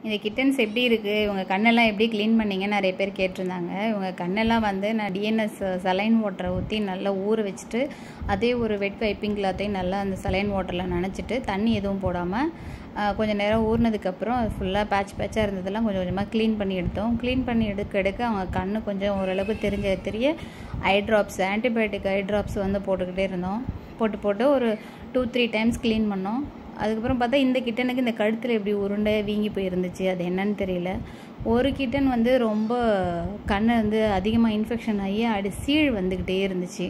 இந்த கிட்டன்ஸ் எப்படி இருக்குது இவங்க கண்ணெல்லாம் எப்படி க்ளீன் பண்ணீங்க நிறைய பேர் கேட்டிருந்தாங்க இவங்க கண்ணெல்லாம் வந்து நான் டிஎன்எஸ் சலைன் வாட்டரை ஊற்றி நல்லா ஊற வச்சுட்டு அதே ஒரு வெட் வைப்பிங் கிளாத்தையும் நல்லா அந்த சலைன் வாட்டரில் நனைச்சிட்டு தண்ணி எதுவும் போடாமல் கொஞ்சம் நேரம் ஊறினதுக்கப்புறம் ஃபுல்லாக பேட்ச் பேட்சாக இருந்ததெல்லாம் கொஞ்சம் கொஞ்சமாக க்ளீன் பண்ணி எடுத்தோம் க்ளீன் பண்ணி எடுக்க எடுக்க அவங்க கண்ணு கொஞ்சம் ஓரளவுக்கு தெரிஞ்ச தெரிய eye drops antibiotic eye drops வந்து போட்டுக்கிட்டே இருந்தோம் போட்டு போட்டு ஒரு டூ த்ரீ டைம்ஸ் க்ளீன் பண்ணோம் அதுக்கப்புறம் பார்த்தா இந்த கிட்டனுக்கு இந்த கழுத்தில் எப்படி உருண்டை வீங்கி போயிருந்துச்சு அது என்னன்னு தெரியல ஒரு கிட்டன் வந்து ரொம்ப கண்ணை வந்து அதிகமாக இன்ஃபெக்ஷன் ஆகி அடி சீழ் வந்துக்கிட்டே இருந்துச்சு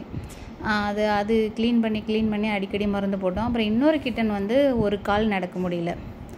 அது அது க்ளீன் பண்ணி க்ளீன் பண்ணி அடிக்கடி மருந்து போட்டோம் அப்புறம் இன்னொரு கிட்டன் வந்து ஒரு கால் நடக்க முடியல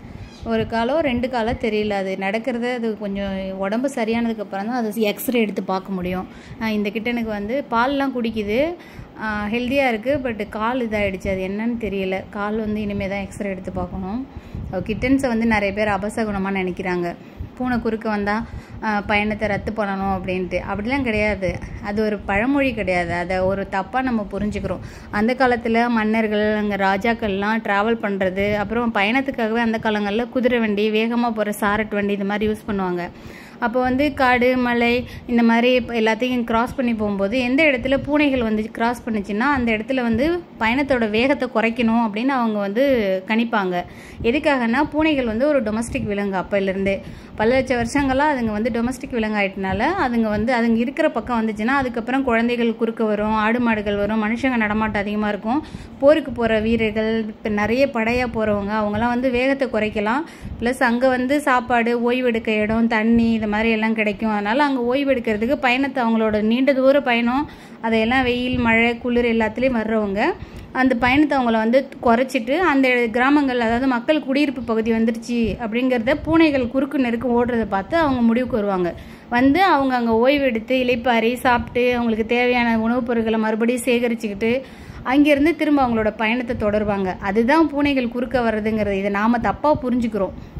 ஒரு காலோ ரெண்டு காலோ தெரியல அது நடக்கிறது அது கொஞ்சம் உடம்பு சரியானதுக்கப்புறம் தான் அது எக்ஸ்ரே எடுத்து பார்க்க முடியும் இந்த கிட்டனுக்கு வந்து பால்லாம் குடிக்குது ஹெல்த்தியாக இருக்குது பட் கால் இதாகிடுச்சு அது என்னன்னு தெரியல கால் வந்து இனிமேல் தான் எக்ஸ்ரே எடுத்து பார்க்கணும் கிட்டன்ஸை வந்து நிறைய பேர் அபசகுணமாக நினைக்கிறாங்க பூனை குறுக்க வந்தால் பயணத்தை ரத்து பண்ணணும் அப்படின்ட்டு அப்படிலாம் கிடையாது அது ஒரு பழமொழி கிடையாது அதை ஒரு தப்பாக நம்ம புரிஞ்சுக்கிறோம் அந்த காலத்தில் மன்னர்கள் அங்கே ராஜாக்கள்லாம் ட்ராவல் பண்ணுறது அப்புறம் பயணத்துக்காகவே அந்த காலங்களில் குதிரை வண்டி வேகமாக போகிற சாரட் வண்டி இது மாதிரி யூஸ் பண்ணுவாங்க அப்போ வந்து காடு மலை இந்த மாதிரி எல்லாத்தையும் கிராஸ் பண்ணி போகும்போது எந்த இடத்துல பூனைகள் வந்து கிராஸ் பண்ணுச்சுன்னா அந்த இடத்துல வந்து பயணத்தோட வேகத்தை குறைக்கணும் அப்படின்னு அவங்க வந்து கணிப்பாங்க எதுக்காகனா பூனைகள் வந்து ஒரு டொமஸ்டிக் விலங்கு அப்போலேருந்தே பல லட்சம் வருஷங்களாக அதுங்க வந்து டொமஸ்டிக் விலங்கு ஆயிட்டனால அதுங்க வந்து அதுங்க இருக்கிற பக்கம் வந்துச்சுன்னா அதுக்கப்புறம் குழந்தைகள் குறுக்க வரும் ஆடு மாடுகள் வரும் மனுஷங்க நடமாட்டம் அதிகமாக இருக்கும் போருக்கு போகிற வீரர்கள் இப்போ நிறைய படையாக போகிறவங்க அவங்களாம் வந்து வேகத்தை குறைக்கலாம் ப்ளஸ் அங்கே வந்து சாப்பாடு ஓய்வெடுக்க இடம் தண்ணி இந்த மாதிரி எல்லாம் கிடைக்கும் அதனால் அங்கே ஓய்வு எடுக்கிறதுக்கு பயணத்தை அவங்களோட நீண்ட தூர பயணம் அதையெல்லாம் வெயில் மழை குளிர் எல்லாத்துலேயும் வர்றவங்க அந்த பயணத்தை அவங்கள வந்து குறைச்சிட்டு அந்த கிராமங்கள் அதாவது மக்கள் குடியிருப்பு பகுதி வந்துருச்சு அப்படிங்கிறத பூனைகள் குறுக்கு நெருக்கு ஓடுறதை பார்த்து அவங்க முடிவுக்கு வருவாங்க வந்து அவங்க அங்கே ஓய்வு எடுத்து இலைப்பாரி சாப்பிட்டு அவங்களுக்கு தேவையான உணவுப் பொருட்களை மறுபடியும் சேகரிச்சுக்கிட்டு அங்கேருந்து திரும்ப அவங்களோட பயணத்தை தொடருவாங்க அதுதான் பூனைகள் குறுக்க வர்றதுங்கிறது இதை நாம் தப்பாக புரிஞ்சுக்கிறோம்